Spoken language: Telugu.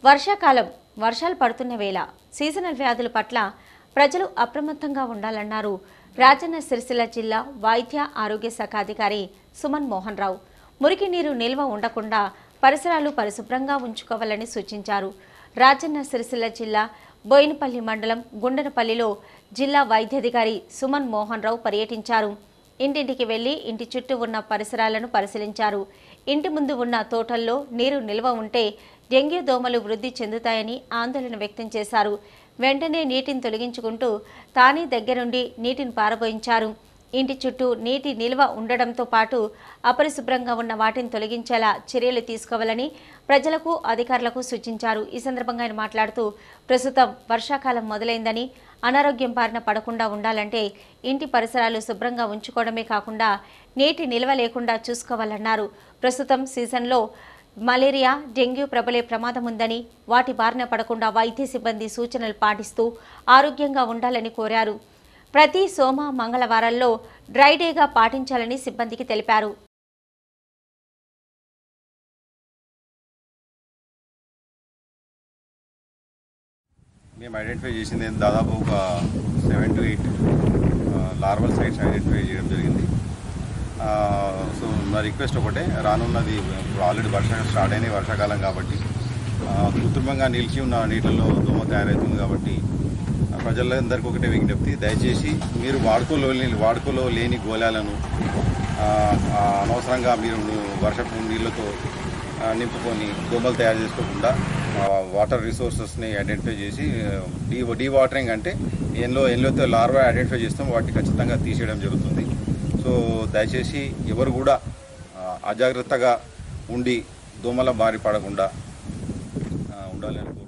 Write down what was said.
వర్షాకాలం వర్షాలు పడుతున్న వేళ సీజనల్ వ్యాధుల పట్ల ప్రజలు అప్రమత్తంగా ఉండాలన్నారు రాజన్న సిరిసిల్ల జిల్లా వైద్య ఆరోగ్య శాఖ అధికారి సుమన్ మోహన్ రావు మురికి నీరు నిల్వ ఉండకుండా పరిసరాలు పరిశుభ్రంగా ఉంచుకోవాలని సూచించారు రాజన్న సిరిసిల్ల జిల్లా బోయినపల్లి మండలం గుండెనపల్లిలో జిల్లా వైద్యాధికారి సుమన్ మోహన్ రావు పర్యటించారు ఇంటింటికి వెళ్లి ఇంటి చుట్టూ ఉన్న పరిసరాలను పరిశీలించారు ఇంటి ముందు ఉన్న తోటల్లో నీరు నిల్వ ఉంటే డెంగ్యూ దోమలు వృద్ధి చెందుతాయని ఆందోళన వ్యక్తం చేశారు వెంటనే నీటిని తొలగించుకుంటూ తానే దగ్గరుండి నీటిని పారబోయించారు ఇంటి చుట్టూ నీటి నిల్వ ఉండడంతో పాటు అపరిశుభ్రంగా ఉన్న వాటిని తొలగించేలా చర్యలు తీసుకోవాలని ప్రజలకు అధికారులకు సూచించారు ఈ సందర్భంగా ఆయన మాట్లాడుతూ ప్రస్తుతం వర్షాకాలం మొదలైందని అనారోగ్యం బారిన పడకుండా ఉండాలంటే ఇంటి పరిసరాలు శుభ్రంగా ఉంచుకోవడమే కాకుండా నీటి నిల్వ లేకుండా చూసుకోవాలన్నారు ప్రస్తుతం సీజన్లో మలేరియా డెంగ్యూ ప్రబలే ప్రమాదం ఉందని వాటి బారిన పడకుండా వైద్య సిబ్బంది సూచనలు పాటిస్తూ ఆరోగ్యంగా ఉండాలని కోరారు ప్రతి సోమ మంగళవారాల్లో డ్రై డేగా పాటించాలని సిబ్బందికి తెలిపారు మేము ఐడెంటిఫై చేసింది ఏంటి దాదాపు ఒక seven to eight larval sites identify చేయడం జరిగింది ఆ, సో నా రిక్వెస్ట్ ఒకటే రానున్నది ఇప్పుడు ఆల్రెడీ వర్షాలు స్టార్ట్ అయినాయి వర్షాకాలం కాబట్టి ఆ, కృత్రిమంగా నిలిచి ఉన్న నీటిలో దోమ తయారవుతుంది కాబట్టి ఆ, ప్రజలందరికీ ఒకటే విజ్ఞప్తి దయచేసి మీరు వాడుకలో లేని వాడుకలో లేని గోళాలను ఆ, ఆ, అనవసరంగా మీరు వర్షపు నీళ్ళతో ఆ, నింపుకొని దోమలు తయారు చేసుకోకుండా ఆ, వాటర్ రిసోర్సెస్ని ఐడెంటిఫై చేసి డీ డీ వాటరింగ్ అంటే ఎన్లో ఎన్లోతో లార్వా ఐడెంటిఫై చేస్తాం వాటిని ఖచ్చితంగా తీసేయడం జరుగుతుంది సో దయచేసి ఎవరు కూడా ఆ, అజాగ్రత్తగా ఉండి దోమల బారి పడకుండా ఆ, ఉండాలని కోరుతున్నాను